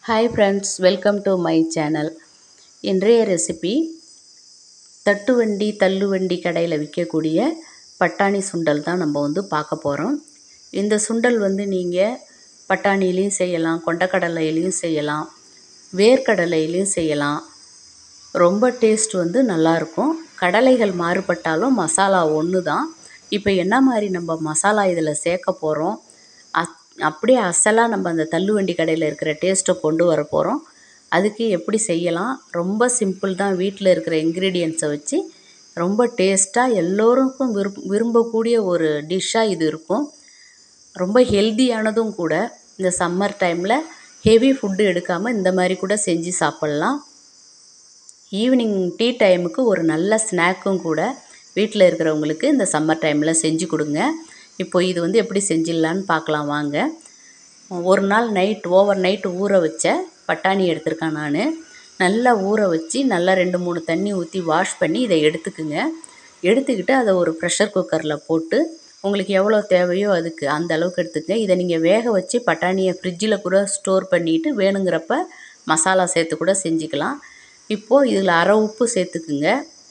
hi friends welcome to my channel இன்றைய recipe தட்டுவண்டி தள்ளுவண்டி கடையில் விற்கக்கூடிய பட்டாணி சுண்டல் தான் நம்ம வந்து பார்க்க போகிறோம் இந்த சுண்டல் வந்து நீங்கள் பட்டாணிலையும் செய்யலாம் கொண்டக்கடலையிலையும் செய்யலாம் வேர்க்கடலையிலையும் செய்யலாம் ரொம்ப டேஸ்ட் வந்து நல்லாயிருக்கும் கடலைகள் மாறுபட்டாலும் மசாலா ஒன்று தான் இப்போ என்ன மாதிரி நம்ம மசாலா இதில் சேர்க்க போகிறோம் அத் அப்படியே அசலாக நம்ம அந்த தள்ளுவண்டி கடையில் இருக்கிற டேஸ்ட்டை கொண்டு வர போகிறோம் அதுக்கு எப்படி செய்யலாம் ரொம்ப சிம்பிள் தான் வீட்டில் இருக்கிற இன்க்ரீடியன்ஸை வச்சு ரொம்ப டேஸ்ட்டாக எல்லோருக்கும் விரும் விரும்பக்கூடிய ஒரு டிஷ்ஷாக இது இருக்கும் ரொம்ப ஹெல்தியானதும் கூட இந்த சம்மர் டைமில் ஹெவி ஃபுட்டு எடுக்காமல் இந்த மாதிரி கூட செஞ்சு சாப்பிட்லாம் ஈவினிங் டீ டைமுக்கு ஒரு நல்ல ஸ்நாக்கும் கூட வீட்டில் இருக்கிறவங்களுக்கு இந்த சம்மர் டைமில் செஞ்சு கொடுங்க இப்போ இது வந்து எப்படி செஞ்சிடலான்னு பார்க்கலாம் வாங்க ஒரு நாள் நைட் ஓவர் நைட் ஊற வச்ச பட்டாணி எடுத்திருக்கேன் நான் நல்லா ஊற வச்சு நல்லா ரெண்டு மூணு தண்ணி ஊற்றி வாஷ் பண்ணி இதை எடுத்துக்குங்க எடுத்துக்கிட்டு அதை ஒரு ப்ரெஷர் குக்கரில் போட்டு உங்களுக்கு எவ்வளோ தேவையோ அதுக்கு அந்த அளவுக்கு எடுத்துக்கங்க இதை நீங்கள் வேக வச்சு பட்டாணியை ஃப்ரிட்ஜில் கூட ஸ்டோர் பண்ணிவிட்டு வேணுங்கிறப்ப மசாலா சேர்த்து கூட செஞ்சுக்கலாம் இப்போது இதில் அரை உப்பு சேர்த்துக்குங்க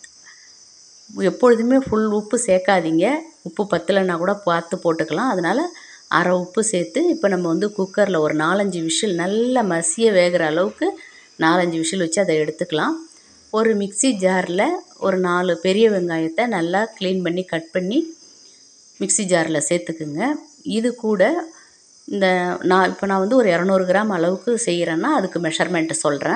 எப்பொழுதுமே ஃபுல் உப்பு சேர்க்காதீங்க உப்பு பத்தலைன்னா கூட பார்த்து போட்டுக்கலாம் அதனால் அரை உப்பு சேர்த்து இப்போ நம்ம வந்து குக்கரில் ஒரு நாலஞ்சு விசில் நல்ல மசிய வேகிற அளவுக்கு நாலஞ்சு விசில் வச்சு அதை எடுத்துக்கலாம் ஒரு மிக்சி ஜாரில் ஒரு நாலு பெரிய வெங்காயத்தை நல்லா க்ளீன் பண்ணி கட் பண்ணி மிக்சி ஜாரில் சேர்த்துக்குங்க இது கூட இந்த நான் இப்போ நான் வந்து ஒரு இரநூறு கிராம் அளவுக்கு செய்கிறேன்னா அதுக்கு மெஷர்மெண்ட்டு சொல்கிறேன்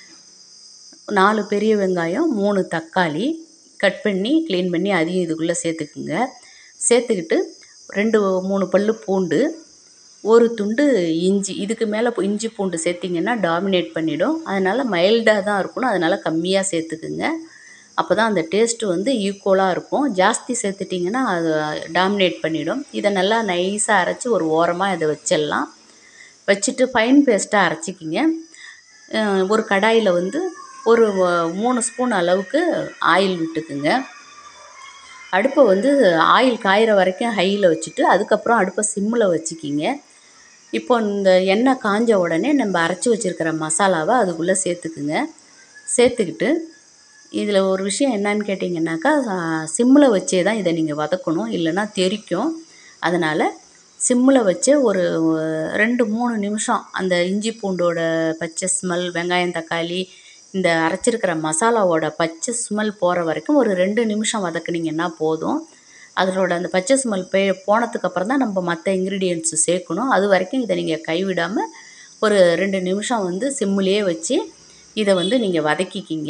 நாலு பெரிய வெங்காயம் மூணு தக்காளி கட் பண்ணி க்ளீன் பண்ணி அதையும் இதுக்குள்ளே சேர்த்துக்குங்க சேர்த்துக்கிட்டு ரெண்டு மூணு பல் பூண்டு ஒரு துண்டு இஞ்சி இதுக்கு மேலே இஞ்சி பூண்டு சேர்த்திங்கன்னா டாமினேட் பண்ணிவிடும் அதனால் மைல்டாக தான் இருக்கணும் அதனால் கம்மியாக சேர்த்துக்குங்க அப்போ தான் அந்த டேஸ்ட்டு வந்து ஈக்குவலாக இருக்கும் ஜாஸ்தி சேர்த்துட்டிங்கன்னா அது டாமினேட் பண்ணிவிடும் இதை நல்லா நைஸாக அரைச்சி ஒரு ஓரமாக இதை வச்சிடலாம் வச்சுட்டு ஃபைன் பேஸ்ட்டாக அரைச்சிக்கிங்க ஒரு கடாயில் வந்து ஒரு மூணு ஸ்பூன் அளவுக்கு ஆயில் விட்டுக்குங்க அடுப்பை வந்து ஆயில் காயிற வரைக்கும் ஹையில் வச்சுட்டு அதுக்கப்புறம் அடுப்பை சிம்மில் வச்சுக்கிங்க இப்போ இந்த எண்ணெய் காஞ்ச உடனே நம்ம அரைச்சி வச்சுருக்கிற மசாலாவை அதுக்குள்ளே சேர்த்துக்குங்க சேர்த்துக்கிட்டு இதில் ஒரு விஷயம் என்னன்னு கேட்டிங்கன்னாக்கா சிம்மில் வச்சே தான் இதை நீங்கள் வதக்கணும் இல்லைன்னா தெறிக்கும் அதனால் சிம்மில் வச்சு ஒரு ரெண்டு மூணு நிமிஷம் அந்த இஞ்சி பூண்டோட பச்சை ஸ்மெல் வெங்காயம் தக்காளி இந்த அரைச்சிருக்கிற மசாலாவோட பச்சை ஸ்மெல் போகிற வரைக்கும் ஒரு ரெண்டு நிமிஷம் வதக்குனிங்கன்னா போதும் அதனோட அந்த பச்சை ஸ்மெல் பே போனதுக்கப்புறம் தான் நம்ம மற்ற இன்க்ரீடியன்ட்ஸு சேர்க்கணும் அது வரைக்கும் இதை நீங்கள் கைவிடாமல் ஒரு ரெண்டு நிமிஷம் வந்து சிம்மிலே வச்சு இதை வந்து நீங்கள் வதக்கிக்கிங்க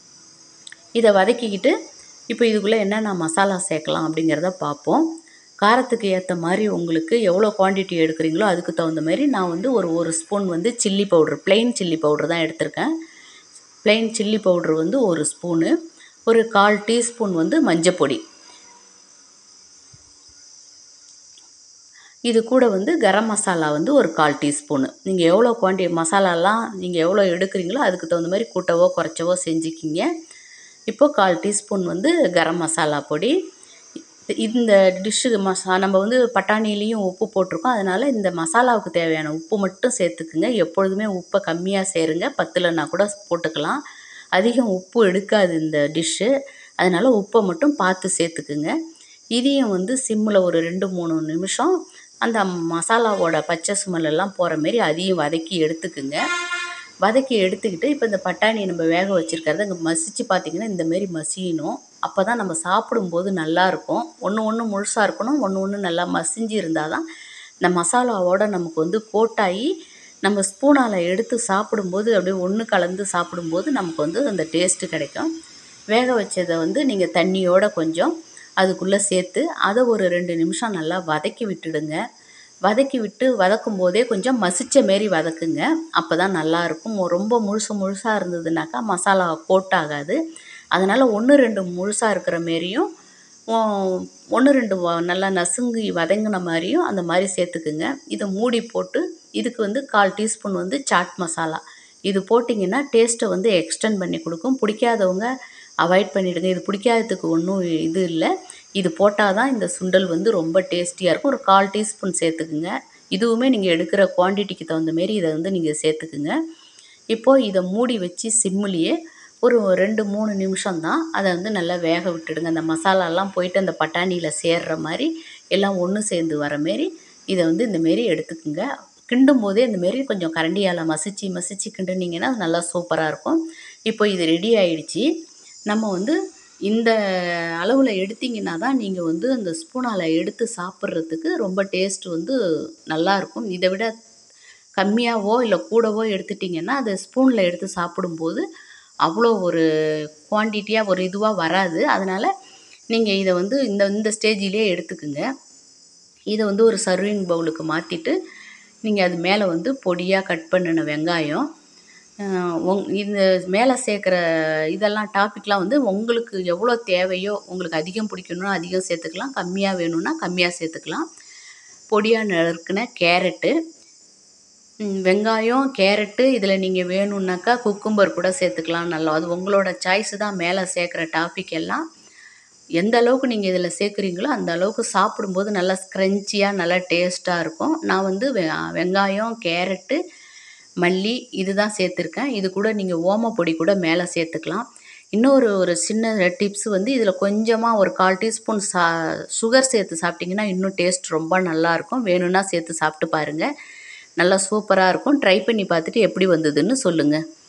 இதை வதக்கிக்கிட்டு இப்போ இதுக்குள்ளே என்னென்ன மசாலா சேர்க்கலாம் அப்படிங்கிறத பார்ப்போம் காரத்துக்கு ஏற்ற மாதிரி உங்களுக்கு எவ்வளோ குவான்டிட்டி எடுக்கிறீங்களோ அதுக்கு தகுந்த மாதிரி நான் வந்து ஒரு ஒரு ஸ்பூன் வந்து chilli powder plain chilli powder தான் எடுத்திருக்கேன் ப்ளெயின் சில்லி பவுட்ரு வந்து ஒரு ஸ்பூனு ஒரு கால் டீஸ்பூன் வந்து மஞ்சப்பொடி இது கூட வந்து கரம் மசாலா வந்து ஒரு கால் டீஸ்பூனு நீங்கள் எவ்வளோ குவான்டி மசாலாலாம் நீங்கள் எவ்வளோ எடுக்கிறீங்களோ அதுக்கு தகுந்த மாதிரி கூட்டவோ குறைச்சவோ செஞ்சுக்கிங்க இப்போது கால் டீஸ்பூன் வந்து கரம் மசாலா பொடி இந்த டிஷ்ஷுக்கு மசா நம்ம வந்து பட்டாணிலையும் உப்பு போட்டிருக்கோம் அதனால் இந்த மசாலாவுக்கு தேவையான உப்பு மட்டும் சேர்த்துக்குங்க எப்பொழுதுமே உப்பை கம்மியாக சேருங்க பத்துலன்னா கூட போட்டுக்கலாம் அதிகம் உப்பு எடுக்காது இந்த டிஷ்ஷு அதனால் உப்பை மட்டும் பார்த்து சேர்த்துக்குங்க இதையும் வந்து சிம்மில் ஒரு ரெண்டு மூணு நிமிஷம் அந்த மசாலாவோட பச்சை ஸ்மெல்லாம் போகிற மாரி அதையும் வதக்கி எடுத்துக்குங்க வதக்கி எடுத்துக்கிட்டு இப்போ இந்த பட்டாணி நம்ம வேக வச்சுருக்கிறத இங்கே மசித்து பார்த்திங்கன்னா இந்தமாரி மசியணும் அப்போ தான் நம்ம சாப்பிடும்போது நல்லாயிருக்கும் ஒன்று ஒன்று முழுசாக இருக்கணும் ஒன்று ஒன்று நல்லா மசிஞ்சு இருந்தால் தான் இந்த மசாலாவோட நமக்கு வந்து கோட்டாகி நம்ம ஸ்பூனால் எடுத்து சாப்பிடும்போது அப்படியே ஒன்று கலந்து சாப்பிடும்போது நமக்கு வந்து அந்த டேஸ்ட்டு கிடைக்கும் வேக வச்சதை வந்து நீங்கள் தண்ணியோட கொஞ்சம் அதுக்குள்ளே சேர்த்து அதை ஒரு ரெண்டு நிமிஷம் நல்லா வதக்கி விட்டுடுங்க வதக்கி விட்டு வதக்கும் போதே கொஞ்சம் மசித்த மாரி வதக்குங்க அப்போ தான் நல்லாயிருக்கும் ரொம்ப முழுசு முழுசாக இருந்ததுனாக்கா மசாலா கோட் ஆகாது அதனால் ஒன்று ரெண்டு முழுசாக இருக்கிற மாரியும் ஒன்று ரெண்டு நல்லா நசுங்கி வதங்கின மாதிரியும் அந்த மாதிரி சேர்த்துக்குங்க இதை மூடி போட்டு இதுக்கு வந்து கால் டீஸ்பூன் வந்து சாட் மசாலா இது போட்டிங்கன்னா டேஸ்ட்டை வந்து எக்ஸ்டெண்ட் பண்ணி கொடுக்கும் பிடிக்காதவங்க அவாய்ட் பண்ணிவிடுங்க இது பிடிக்காததுக்கு ஒன்றும் இது இல்லை இது போட்டால் தான் இந்த சுண்டல் வந்து ரொம்ப டேஸ்டியாக இருக்கும் ஒரு கால் டீஸ்பூன் சேர்த்துக்குங்க இதுவுமே நீங்கள் எடுக்கிற குவான்டிட்டிக்கு தகுந்த மாரி இதை வந்து நீங்கள் சேர்த்துக்குங்க இப்போது இதை மூடி வச்சு சிம்முலேயே ஒரு ரெண்டு மூணு நிமிஷம் தான் அதை வந்து நல்லா வேக விட்டுடுங்க அந்த மசாலாலாம் போயிட்டு அந்த பட்டாணியில் சேர்ற மாதிரி எல்லாம் ஒன்று சேர்ந்து வர மாரி இதை வந்து இந்தமாரி எடுத்துக்குங்க கிண்டும் போதே இந்தமாரி கொஞ்சம் கரண்டியால் மசிச்சு மசிச்சு கிண்டுனீங்கன்னா அது நல்லா சூப்பராக இருக்கும் இப்போ இது ரெடி ஆயிடுச்சு நம்ம வந்து இந்த அளவில் எடுத்தீங்கன்னா தான் நீங்கள் வந்து அந்த ஸ்பூனால் எடுத்து சாப்பிட்றதுக்கு ரொம்ப டேஸ்ட் வந்து நல்லாயிருக்கும் இதை விட கம்மியாவோ இல்லை கூடவோ எடுத்துட்டிங்கன்னா அதை ஸ்பூனில் எடுத்து சாப்பிடும்போது அவ்வளோ ஒரு குவான்டிட்டியாக ஒரு இதுவாக வராது அதனால் நீங்கள் இதை வந்து இந்த இந்த ஸ்டேஜிலே எடுத்துக்குங்க இதை வந்து ஒரு சர்விங் பவுலுக்கு மாற்றிட்டு நீங்கள் அது மேலே வந்து பொடியாக கட் பண்ணின வெங்காயம் அஹ் உங் இந்த மேலே சேர்க்குற இதெல்லாம் டாபிக்லாம் வந்து உங்களுக்கு எவ்வளோ தேவையோ உங்களுக்கு அதிகம் பிடிக்கணும்னா அதிகம் சேர்த்துக்கலாம் கம்மியாக வேணும்னா கம்மியாக சேர்த்துக்கலாம் பொடியாக நறுக்கின கேரட்டு ம், வெங்காயம் கேரட்டு இதில் நீங்கள் வேணும்னாக்கா குக்கும்பர் கூட சேர்த்துக்கலாம் நல்லா அது உங்களோட சாய்ஸு தான் மேலே சேர்க்குற டாபிக் எல்லாம் எந்த அளவுக்கு நீங்கள் இதில் சேர்க்குறீங்களோ அந்த அளவுக்கு சாப்பிடும்போது நல்லா ஸ்க்ரன்ச்சியாக நல்லா டேஸ்ட்டாக இருக்கும் நான் வந்து வெ வெங்காயம் கேரட்டு மல்லி இது தான் சேர்த்துருக்கேன் இது கூட நீங்கள் ஓமப்பொடி கூட மேலே சேர்த்துக்கலாம் இன்னொரு ஒரு சின்ன டிப்ஸ் வந்து இதில் கொஞ்சமாக ஒரு கால் டீஸ்பூன் சா சுகர் சேர்த்து சாப்பிட்டிங்கன்னா இன்னும் டேஸ்ட் ரொம்ப நல்லாயிருக்கும் வேணும்னா சேர்த்து சாப்பிட்டு பாருங்கள் நல்லா சூப்பராக இருக்கும் ட்ரை பண்ணி பார்த்துட்டு எப்படி வந்ததுன்னு சொல்லுங்கள்